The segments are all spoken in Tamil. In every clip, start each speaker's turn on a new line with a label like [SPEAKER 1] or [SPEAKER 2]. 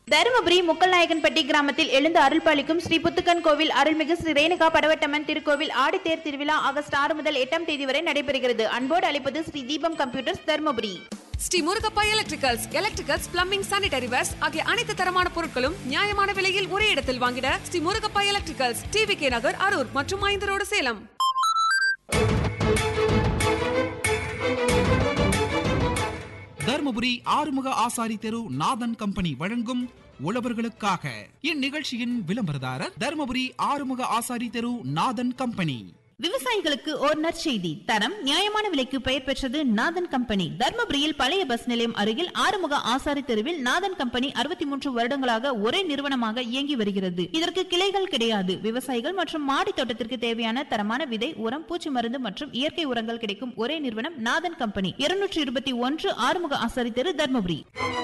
[SPEAKER 1] தருமபுரி முக்கல்நாயக்கன்பட்டி கிராமத்தில் எழுந்து அருள்பாலிக்கும் ஸ்ரீ புத்துக்கன் கோவில் அருள்மிகு ஸ்ரீ ரேணுகா படவட்டம்மன் திருக்கோவில் ஆடித்தேர் திருவிழா ஆகஸ்ட் ஆறு முதல் எட்டாம் தேதி வரை நடைபெறுகிறது அன்போடு அழைப்பது Shri Deepam computers Dharmapuri
[SPEAKER 2] Shri Murugappa electricals electricals plumbing sanitary wares ஆகிய அனைத்து தரமான பொருட்களும் நியாயமான விலையில் ஒரே இடத்தில் வாங்கிட Shri Murugappa electricals T V K Nagar Arur மற்றும் ஐந்து ரோடு சேலம்
[SPEAKER 3] தர்மபுரி ஆறுமுக ஆசாரி தெரு நாதன் கம்பெனி வழங்கும் உழவர்களுக்காக இந்நிகழ்ச்சியின் விளம்பரதாரர் தர்மபுரி ஆறுமுக ஆசாரி தெரு நாதன் கம்பெனி
[SPEAKER 1] விவசாயிகளுக்கு ஓர் நற்செய்தி தரம் நியாயமான விலைக்கு பெயர் பெற்றது நாதன் கம்பெனி தர்மபுரியில் பழைய பஸ் நிலையம் அருகில் ஆறுமுக ஆசாரி தெருவில் நாதன் கம்பெனி அறுபத்தி மூன்று வருடங்களாக ஒரே நிறுவனமாக இயங்கி வருகிறது இதற்கு கிளைகள் கிடையாது விவசாயிகள் மற்றும் மாடி தோட்டத்திற்கு தேவையான தரமான விதை உரம் பூச்சி மருந்து மற்றும் இயற்கை உரங்கள் கிடைக்கும் ஒரே நிறுவனம் நாதன் கம்பெனி இருநூற்றி இருபத்தி ஒன்று ஆறுமுக ஆசாரி தெரு தர்மபுரி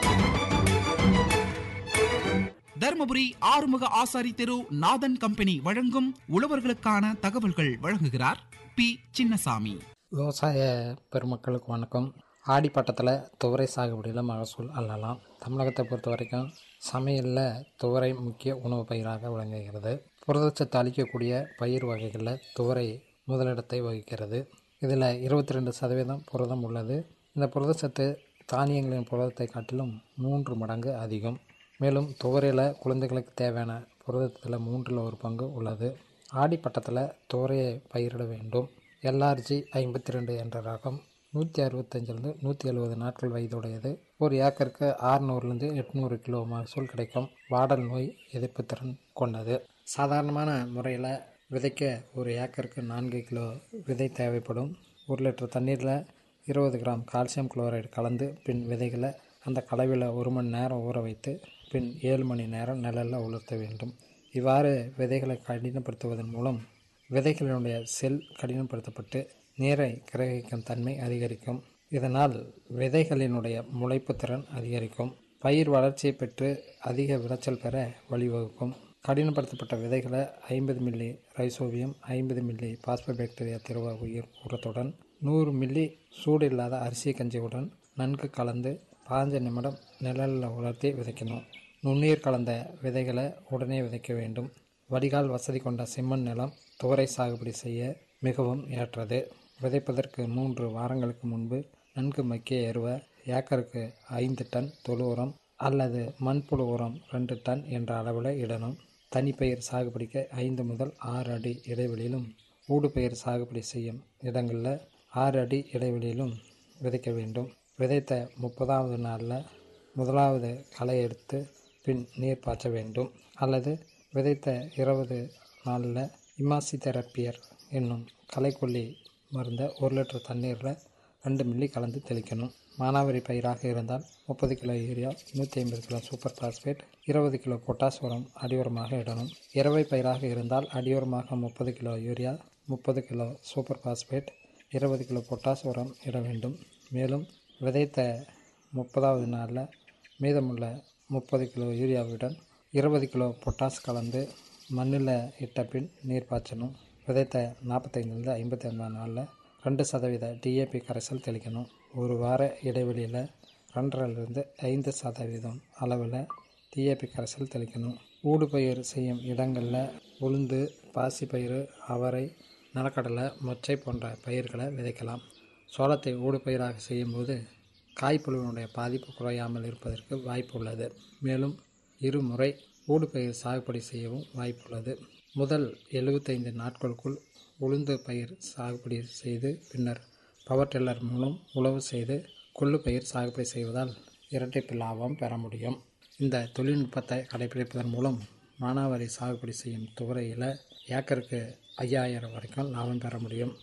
[SPEAKER 3] தர்மபுரி ஆறுமுக ஆசாரி தெரு நாதன் கம்பெனி வழங்கும் உழவர்களுக்கான தகவல்கள் வழங்குகிறார் பி சின்னசாமி
[SPEAKER 4] விவசாய பெருமக்களுக்கு வணக்கம் ஆடிப்பட்டத்தில் துவரை சாகுபடியில் மகசூல் அள்ளலாம் தமிழகத்தை பொறுத்த வரைக்கும் சமையலில் துவரை முக்கிய உணவு பயிராக விளங்குகிறது புரதச்சத்து அளிக்கக்கூடிய பயிர் வகைகளில் துவரை முதலிடத்தை வகிக்கிறது இதில் இருபத்தி ரெண்டு சதவீதம் புரதம் உள்ளது இந்த புரதச்சத்து தானியங்களின் புரதத்தை காட்டிலும் மூன்று மடங்கு அதிகம் மேலும் துவரையில் குழந்தைகளுக்கு தேவையான புரதத்தில் மூன்றில் ஒரு பங்கு உள்ளது ஆடிப்பட்டத்தில் துவரையை பயிரிட வேண்டும் எல்ஆர்ஜி ஐம்பத்தி ரெண்டு என்ற ரகம் நூற்றி அறுபத்தஞ்சிலிருந்து நூற்றி எழுபது நாட்கள் வயதுடையது ஒரு ஏக்கருக்கு ஆறுநூறுலேருந்து எட்நூறு கிலோ மகசூல் கிடைக்கும் வாடல் நோய் எதிர்ப்பு திறன் கொண்டது சாதாரணமான முறையில் விதைக்க ஒரு ஏக்கருக்கு நான்கு கிலோ விதை தேவைப்படும் ஒரு லிட்டர் தண்ணீரில் இருபது கிராம் கால்சியம் குளோரைடு கலந்து பின் விதைகளை அந்த கலவையில் ஒரு மணி நேரம் ஊற வைத்து பின் ஏழு மணி நேரம் நிழலில் உலர்த்த வேண்டும் இவ்வாறு விதைகளை கடினப்படுத்துவதன் மூலம் விதைகளினுடைய செல் கடினப்படுத்தப்பட்டு நீரை கிரகிக்கும் தன்மை அதிகரிக்கும் இதனால் விதைகளினுடைய முளைப்பு திறன் அதிகரிக்கும் பயிர் வளர்ச்சியை பெற்று அதிக விளைச்சல் பெற வழிவகுக்கும் கடினப்படுத்தப்பட்ட விதைகளை ஐம்பது மில்லி ரைசோவியம் ஐம்பது மில்லி பாஸ்போபாக்டீரியா திரவ உயிர் உரத்துடன் நூறு மில்லி சூடு இல்லாத அரிசி கஞ்சியுடன் நன்கு கலந்து பாஞ்ச நிமிடம் நிழலில் உலர்த்தி விதைக்கணும் நுண்ணீர் கலந்த விதைகளை உடனே விதைக்க வேண்டும் வடிகால் வசதி கொண்ட செம்மண் நிலம் துவரை சாகுபடி செய்ய மிகவும் ஏற்றது விதைப்பதற்கு மூன்று வாரங்களுக்கு முன்பு நன்கு மக்கிய எருவ ஏக்கருக்கு ஐந்து டன் தொழு உரம் அல்லது மண்புழு உரம் ரெண்டு டன் என்ற அளவில் இடணும் தனிப்பயிர் சாகுபடிக்கு ஐந்து முதல் ஆறு அடி இடைவெளியிலும் ஊடுபயிர் சாகுபடி செய்யும் இடங்களில் ஆறு அடி இடைவெளியிலும் விதைக்க வேண்டும் விதைத்த முப்பதாவது நாளில் முதலாவது களை எடுத்து பின் நீர் பாய்ச்ச வேண்டும் அல்லது விதைத்த இருபது நாளில் இமாசி தெரப்பியர் என்னும் களைக்கொல்லி மருந்தை ஒரு லிட்டர் தண்ணீரில் ரெண்டு மில்லி கலந்து தெளிக்கணும் மானாவாரி பயிராக இருந்தால் முப்பது கிலோ யூரியா நூற்றி ஐம்பது கிலோ சூப்பர் பாஸ்பேட் இருபது கிலோ பொட்டாஸ் உரம் அடியுரமாக இடணும் இரவை பயிராக இருந்தால் அடியுரமாக முப்பது கிலோ யூரியா முப்பது கிலோ சூப்பர் பாஸ்பேட் இருபது கிலோ பொட்டாஸ் உரம் இட வேண்டும் மேலும் விதைத்த முப்பதாவது நாளில் மீதமுள்ள முப்பது கிலோ யூரியாவுடன் இருபது கிலோ பொட்டாஸ் கலந்து மண்ணில் இட்ட பின் நீர் பாய்ச்சணும் விதைத்த நாற்பத்தைந்துலேருந்து ஐம்பத்தி ஐந்தாம் நாளில் ரெண்டு சதவீத டிஏபி கரைசல் தெளிக்கணும் ஒரு வார இடைவெளியில் ரெண்டரைலேருந்து ஐந்து சதவீதம் அளவில் டிஏபி கரைசல் தெளிக்கணும் ஊடுபயிர் செய்யும் இடங்களில் உளுந்து பாசிப்பயிறு அவரை நிலக்கடலை மொச்சை போன்ற பயிர்களை விதைக்கலாம் சோளத்தை ஊடுபயிராக செய்யும்போது காய்ப்புழுவினுடைய பாதிப்பு குறையாமல் இருப்பதற்கு வாய்ப்பு உள்ளது மேலும் இருமுறை ஊடுபயிர் சாகுபடி செய்யவும் வாய்ப்புள்ளது முதல் எழுபத்தைந்து நாட்களுக்குள் உளுந்து பயிர் சாகுபடி செய்து பின்னர் பவர் டில்லர் மூலம் உழவு செய்து கொள்ளு பயிர் சாகுபடி செய்வதால் இரட்டைப்பு லாபம் பெற முடியும் இந்த தொழில்நுட்பத்தை கடைபிடிப்பதன் மூலம் மானாவாரி சாகுபடி செய்யும் துவரையில் ஏக்கருக்கு ஐயாயிரம் வரைக்கும் லாபம் பெற முடியும்